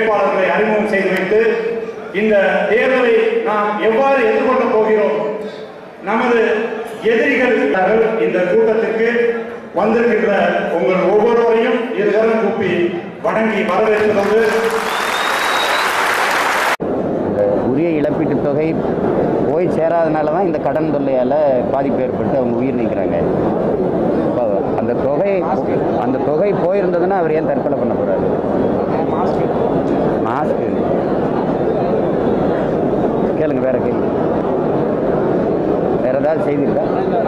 வேட்பாளர்களை அறிமுகம் செய்து வைத்து இந்த தேர்தலை நாம் எவ்வாறு எதிர்கொள்ளப் போகிறோம் நமது எதிரிகள் இந்த கூட்டத்திற்கு வந்திருக்கின்ற உங்கள் ஒவ்வொருவரையும் இருகரம் கூப்பி வணங்கி வரவேற்பதோடு உரிய இழப்பீட்டுத் தொகை போய் சேராதனால தான் இந்த கடன் தொல்லையால் பாதிப்பு ஏற்பட்டு அவங்க உயிர் நீக்கிறாங்க இப்போ அந்த தொகை அந்த தொகை போயிருந்ததுன்னா அவர் ஏன் தற்கொலை பண்ண போகிறாரு மாஸ்க் கேளுங்க வேற கேள்வி வேற ஏதாவது செய்தி இருக்கா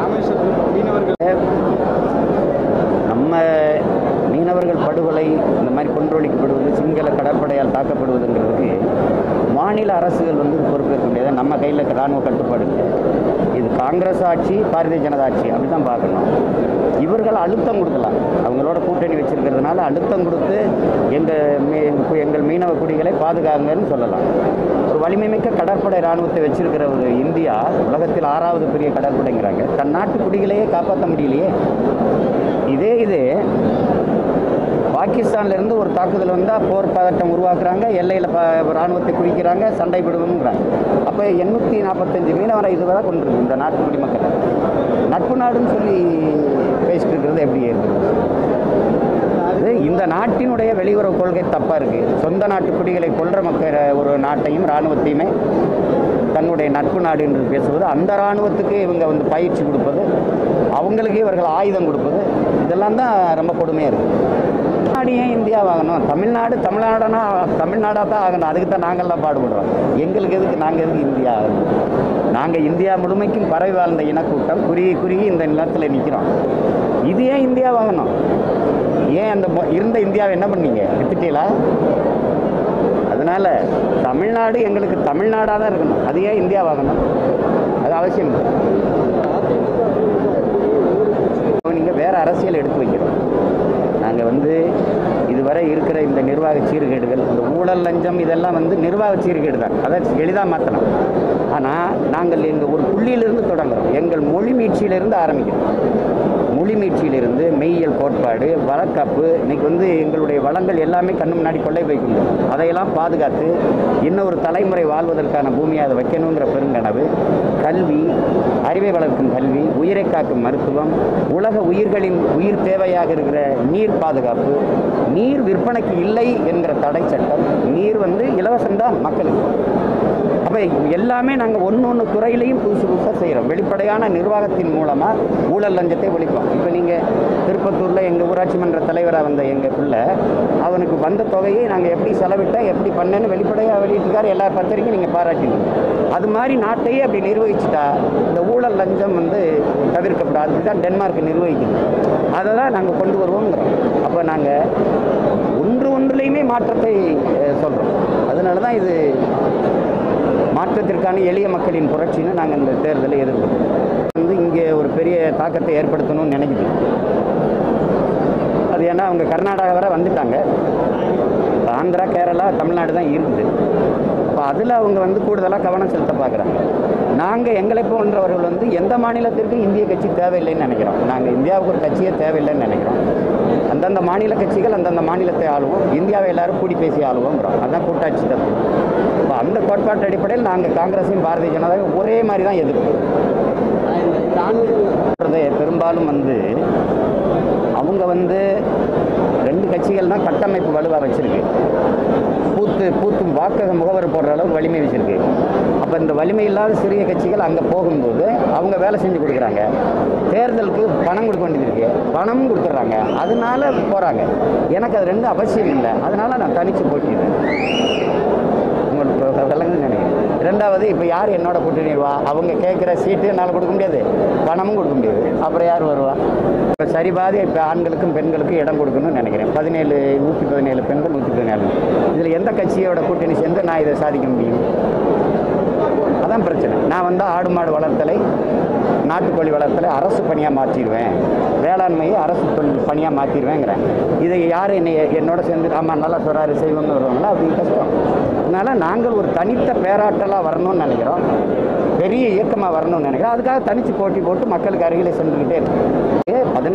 நம்ம மீனவர்கள் படுகொலை இந்த மாதிரி கொன்றொழிக்கப்படுவது சிங்கள கடற்படையால் தாக்கப்படுவதுங்கிறதுக்கு மாநில அரசுகள் வந்து பொறுப்பேற்க முடியாது நம்ம கையில் இராணுவ கட்டுப்பாடு இல்லை இது காங்கிரஸ் ஆட்சி பாரதிய ஜனதா ஆட்சி அப்படி தான் பார்க்கணும் இவர்கள் அழுத்தம் கொடுக்கலாம் அவங்களோட கூட்டணி வச்சிருக்கிறதுனால அழுத்தம் கொடுத்து எங்கள் மீ எங்கள் மீனவ குடிகளை பாதுகாங்கன்னு சொல்லலாம் ஒரு வலிமை மிக்க கடற்படை இராணுவத்தை வச்சிருக்கிற ஒரு இந்தியா உலகத்தில் ஆறாவது பெரிய கடற்படைங்கிறாங்க தன் நாட்டு குடிகளையே காப்பாற்ற முடியலையே இதே இது பாகிஸ்தான்ல இருந்து ஒரு தாக்குதல் வந்தால் போர் பதட்டம் உருவாக்குறாங்க எல்லையில் ப இராணுவத்தை குவிக்கிறாங்க சண்டை விடுவோங்கிறாங்க அப்போ எண்ணூற்றி நாற்பத்தஞ்சு மீனவரை இதுவரை கொண்டிருக்கு இந்த நாட்டு குடிமக்கள் நட்பு நாடுன்னு சொல்லி பேசிட்டு இருக்கிறது எப்படி இருக்குது அது இந்த நாட்டினுடைய வெளியுறவு கொள்கை தப்பாக இருக்குது சொந்த நாட்டு குடிகளை கொல்ற மக்கள் ஒரு நாட்டையும் இராணுவத்தையுமே தன்னுடைய நட்பு நாடு என்று பேசுவது அந்த இராணுவத்துக்கு இவங்க வந்து பயிற்சி கொடுப்பது அவங்களுக்கு இவர்கள் ஆயுதம் கொடுப்பது இதெல்லாம் தான் ரொம்ப கொடுமையாக இருக்குது தமிழ்நாடு ஏன் இந்தியா வாங்கணும் தமிழ்நாடு தமிழ்நாடுனா தமிழ்நாடாக தான் ஆகணும் அதுக்கு தான் நாங்கள்லாம் பாடுபடுறோம் எங்களுக்கு எதுக்கு நாங்கள் எதுக்கு இந்தியா ஆகணும் நாங்கள் இந்தியா முழுமைக்கும் பறவை வாழ்ந்த இனக்கூட்டம் குறுகி குறுகி இந்த நிலத்தில் நிற்கிறோம் இது ஏன் இந்தியா வாங்கணும் ஏன் அந்த மொ- இருந்த இந்தியாவை என்ன பண்ணீங்க வித்துட்டீங்களா அதனால தமிழ்நாடு எங்களுக்கு தமிழ்நாடாக தான் இருக்கணும் அது ஏன் இந்தியா வாங்கணும் அது அவசியம் இல்லை நீங்கள் வேற அரசியல் எடுத்து வைக்கிறோம் நாங்கள் வந்து இதுவரை இருக்கிற இந்த நிர்வாக சீர்கேடுகள் இந்த ஊழல் லஞ்சம் இதெல்லாம் வந்து நிர்வாக சீர்கேடு தான் அதை எளிதாக மாற்றலாம் ஆனால் நாங்கள் எங்கள் ஒரு புள்ளியிலிருந்து தொடங்குறோம் எங்கள் மொழி மீட்சியிலிருந்து ஆரம்பிக்கிறோம் மொழி மீட்சியிலிருந்து மெய்யியல் கோட்பாடு வழக்காப்பு இன்னைக்கு வந்து எங்களுடைய வளங்கள் எல்லாமே கண்ணு முன்னாடி கொள்ளை வைக்கணும் அதையெல்லாம் பாதுகாத்து இன்னொரு தலைமுறை வாழ்வதற்கான பூமியை அதை வைக்கணுங்கிற பெருங்கனவு கல்வி அறிவை வளர்க்கும் கல்வி உயிரை காக்கும் மருத்துவம் உலக உயிர்களின் உயிர் தேவையாக இருக்கிற நீர் பாதுகாப்பு நீர் விற்பனைக்கு இல்லை என்கிற தடை சட்டம் நீர் வந்து இலவசம்தான் மக்களுக்கு அப்போ எல்லாமே நாங்கள் ஒன்று ஒன்று துறையிலையும் புதுசு புதுசாக செய்கிறோம் வெளிப்படையான நிர்வாகத்தின் மூலமாக ஊழல் லஞ்சத்தை ஒழிப்போம் இப்போ நீங்கள் திருப்பத்தூரில் எங்கள் ஊராட்சி மன்ற தலைவராக வந்த எங்கள் பிள்ளை அவனுக்கு வந்த தொகையை நாங்கள் எப்படி செலவிட்டோம் எப்படி பண்ணேன்னு வெளிப்படையாக வெளியிட்டிருக்காரு எல்லா பத்திரிக்கையும் நீங்கள் பாராட்டினீங்க அது மாதிரி நாட்டையே அப்படி நிர்வகிச்சுட்டா இந்த ஊழல் லஞ்சம் வந்து தவிர்க்கப்படும் அதுக்கு தான் டென்மார்க் நிர்வகிக்குது அதை தான் நாங்கள் கொண்டு வருவோங்கிறோம் அப்போ நாங்கள் ஒன்று ஒன்றுலையுமே மாற்றத்தை சொல்கிறோம் அதனால தான் இது மாற்றத்திற்கான எளிய மக்களின் புரட்சின்னு நாங்கள் இந்த தேர்தலை எதிர்க்கிறோம் வந்து இங்கே ஒரு பெரிய தாக்கத்தை ஏற்படுத்தணும்னு நினைக்குது அது ஏன்னா அவங்க கர்நாடகா வரை வந்துட்டாங்க இப்ப ஆந்திரா கேரளா தமிழ்நாடு தான் இருக்குது அப்போ அதில் அவங்க வந்து கூடுதலாக கவனம் செலுத்த பார்க்குறாங்க நாங்கள் எங்களை போன்றவர்கள் வந்து எந்த மாநிலத்திற்கும் இந்திய கட்சி தேவையில்லைன்னு நினைக்கிறோம் நாங்கள் இந்தியாவுக்கு ஒரு கட்சியே தேவையில்லைன்னு நினைக்கிறோம் அந்தந்த மாநில கட்சிகள் அந்தந்த மாநிலத்தை ஆளுவோம் இந்தியாவை எல்லாரும் கூடி பேசி ஆளுவோங்கிறோம் அதுதான் கூட்டாட்சி தத்துவம் இப்போ அந்த கோட்பாட்டு அடிப்படையில் நாங்கள் காங்கிரஸையும் பாரதிய ஜனதாவையும் ஒரே மாதிரி தான் எதிர்ப்போம் சொல்றது பெரும்பாலும் வந்து அவங்க வந்து ரெண்டு கட்சிகள் தான் கட்டமைப்பு வலுவாக வச்சிருக்கு பூத்து பூத்தும் வாக்கு முகவர் போடுற அளவுக்கு வலிமை வச்சிருக்கு அப்போ இந்த வலிமை இல்லாத சிறிய கட்சிகள் அங்கே போகும்போது அவங்க வேலை செஞ்சு கொடுக்குறாங்க தேர்தலுக்கு பணம் கொடுக்க வேண்டியது இருக்கு பணமும் கொடுத்துட்றாங்க அதனால போகிறாங்க எனக்கு அது ரெண்டும் அவசியம் இல்லை அதனால நான் தனித்து போட்டிடுறேன் உங்களுக்கு விளங்குன்னு நினைக்கிறேன் ரெண்டாவது இப்போ யார் என்னோட கூட்டணி வருவா அவங்க கேட்குற சீட்டு என்னால் கொடுக்க முடியாது பணமும் கொடுக்க முடியாது அப்புறம் யார் வருவா இப்போ சரிபாதி இப்போ ஆண்களுக்கும் பெண்களுக்கும் இடம் கொடுக்கணும்னு நினைக்கிறேன் பதினேழு நூற்றி பதினேழு பெண்கள் நூற்றி பதினேழு இதில் எந்த கட்சியோட கூட்டணி சேர்ந்து நான் இதை சாதிக்க முடியும் அதான் பிரச்சனை நான் வந்து ஆடு மாடு வளர்த்தலை நாட்டுக்கோழி வளர்த்தலை அரசு பணியாக மாற்றிடுவேன் வேளாண்மையை அரசு தொழில் பணியாக மாற்றிடுவேங்கிறேன் இதை யார் என்னை என்னோட சேர்ந்து ஆமாம் நல்லா சொல்கிறாரு செய்வோம்னு வருவாங்களா அப்படி கஷ்டம் அதனால் நாங்கள் ஒரு தனித்த பேராற்றலாக வரணும்னு நினைக்கிறோம் பெரிய இயக்கமாக வரணும்னு நினைக்கிறோம் அதுக்காக தனித்து போட்டி போட்டு மக்களுக்கு அருகிலே சென்றுக்கிட்டே இருக்கோம் பதினாறு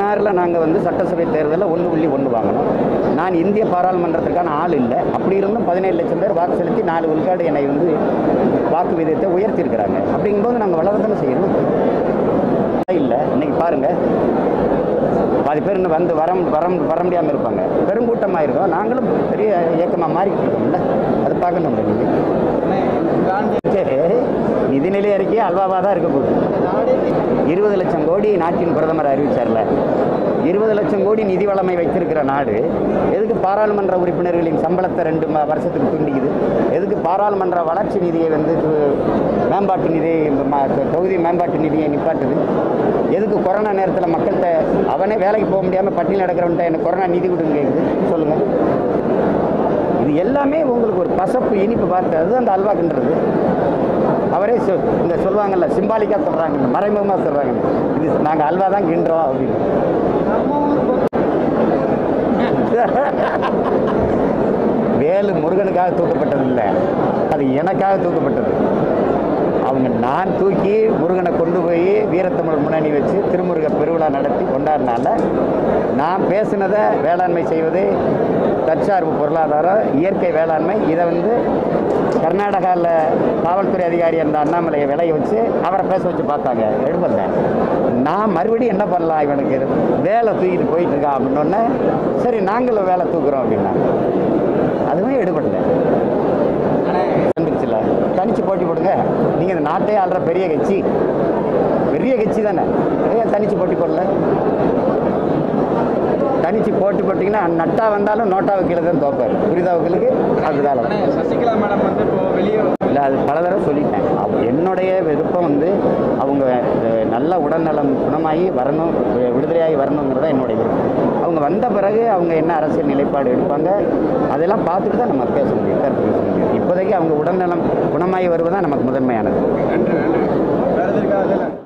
பதினாறில் நாங்கள் வந்து சட்டசபை தேர்தலில் ஒன்று புள்ளி ஒன்று வாங்கினோம் நான் இந்திய பாராளுமன்றத்திற்கான ஆள் இல்லை அப்படி இருந்தும் பதினேழு லட்சம் பேர் வாக்கு செலுத்தி நாலு விழுக்காடு என்னை வந்து வாக்கு விகிதத்தை உயர்த்தியிருக்கிறாங்க அப்படிங்கும்போது நாங்கள் வளர தானே செய்யணும் இல்லை இன்னைக்கு பாருங்க பாதி பேர் இன்னும் வந்து வர வர வர முடியாமல் இருப்பாங்க பெருங்கூட்டமாக இருக்கும் நாங்களும் பெரிய இயக்கமாக மாறிக்கிட்டு இருக்கோம்ல அது பார்க்கணும் நீங்கள் சரி நிதிநிலை அறிக்கை அல்வாவாக தான் இருக்க போகுது இருபது லட்சம் கோடி நாட்டின் பிரதமர் அறிவிச்சார்ல இருபது லட்சம் கோடி நிதி வளமை வைத்திருக்கிற நாடு எதுக்கு பாராளுமன்ற உறுப்பினர்களின் சம்பளத்தை ரெண்டு ம- வருஷத்துக்கு துண்டிக்குது எதுக்கு பாராளுமன்ற வளர்ச்சி நிதியை வந்து து- மேம்பாட்டு நிதி ம- தொகுதி மேம்பாட்டு நிதியை நிப்பாட்டுது எதுக்கு கொரோனா நேரத்தில் மக்கள்கிட்ட அவனே வேலைக்கு போக முடியாமல் பட்டியல் நடக்கிறவன்ட்ட எனக்கு கொரோனா நிதி கொடுங்க கேட்குது சொல்லுங்கள் இது எல்லாமே உங்களுக்கு ஒரு பசப்பு இனிப்பு பார்த்து அதுதான் அந்த அல்வாக்குன்றது அவரே சொ- இந்த சொல்லுவாங்கல்ல சிம்பாலிக்காக சொல்கிறாங்க மறைமுகமாக சொல்கிறாங்க இது நாங்கள் அல்வா தான் கிண்டுறோம் அப்படின்னு வேலு முருகனுக்காக தூக்கப்பட்டது இல்லை அது எனக்காக தூக்கப்பட்டது அவங்க நான் தூக்கி முருகனை கொண்டு போய் வீரத்தமிழ் முன்னணி வச்சு திருமுருக பெருவிழா நடத்தி கொண்டாடினால நான் பேசினதை வேளாண்மை செய்வது தற்சார்பு பொருளாதாரம் இயற்கை வேளாண்மை இதை வந்து கர்நாடகாவில் காவல்துறை அதிகாரி அந்த அண்ணாமலையை விளைய வச்சு அவரை பேச வச்சு பார்த்தாங்க எழுபல்ல நான் மறுபடியும் என்ன பண்ணலாம் இவனுக்கு வேலை தூக்கிட்டு போயிட்டு இருக்கான் அப்படின்னோடனே சரி நாங்களும் வேலை தூக்குறோம் அப்படின்னா அதுவும் எடுபடல வந்துருச்சுல தனிச்சு போட்டி போடுங்க நீங்கள் இந்த நாட்டே ஆள்ற பெரிய கட்சி பெரிய கட்சி தானே ஏன் தனிச்சு போட்டி போடல தனிச்சு போட்டி போட்டிங்கன்னா நட்டா வந்தாலும் நோட்டா வக்கீல தான் தோப்பார் புரிதா வக்கீலுக்கு அதுதான் ஆனா சசிகலா மேடம் வந்து இப்போ வெளியே இல்லை அது பல தடவை சொல்லிட்டேன் அவ- என்னுடைய விருப்பம் வந்து அவங்க அஹ், நல்ல உடல்நலம் குணமாகி வரணும் வி- விடுதலையாகி வரணுங்கிறது தான் என்னுடைய விருப்பம் அவங்க வந்த பிறகு அவங்க என்ன அரசியல் நிலைப்பாடு எடுப்பாங்க அதெல்லாம் பார்த்துட்டு தான் நம்ம பேச முடியும் கருத்து பேச முடியும் இப்போதைக்கு அவங்க உடல்நலம் குணமாகி வருவதுதான் நமக்கு முதன்மையானது வேற எதற்காக